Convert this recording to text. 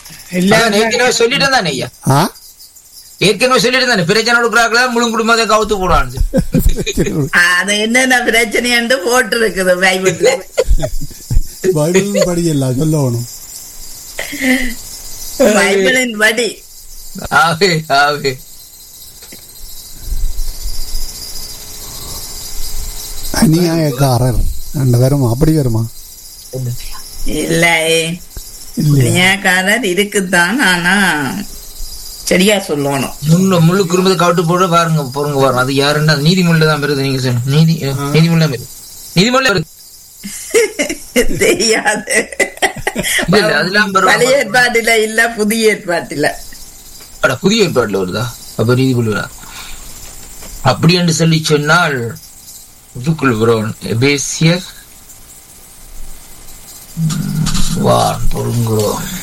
இல்ல அதான் ஏற்கனவே சொல்லிட்டு தானே ஐயா ஆ ஏற்கனவே சொல்லிட்டு தானே பிரச்சனை கொடுக்குறாங்களா முழு குடும்பத்தை கவுத்து போடான்னு அது என்னென்ன பிரச்சனைன்னு போட்டு இருக்குது பைபிள்ல பைபிள் படிக்கல சொல்லணும் பைபிளின் படி ஆவே ஆவே அநியாயக்காரர் ரெண்டு வருமா அப்படி வருமா இல்லை இல்லையா நியாயக்காரர் இருக்குதான் ஆனா சரியா சொல்லணும் முன்னு முழு குடும்பத்தை கவுட்டு போட பாருங்க பொறுங்க பாருங்க அது யாருன்னா அது நீதிமொழியில தான் வருது நீங்க சொல்லுங்க நீதி நீதிமொழி தான் வருது நீதிமொழி வருது தெரியாது இல்ல, இல்ல, அதெல்லாம் பரவாயில்ல. பழைய ஏற்பாட்டில இல்ல புதிய ஏற்பாட்டில அட புதிய ஏற்பாட்டுல வருதா அப்ப நீதிமொழி வரா அப்படி என்று சொல்லி சொன்னால் இதுக்குள் வரும் எபேசியர் ம், வான் பொருங்குறோம்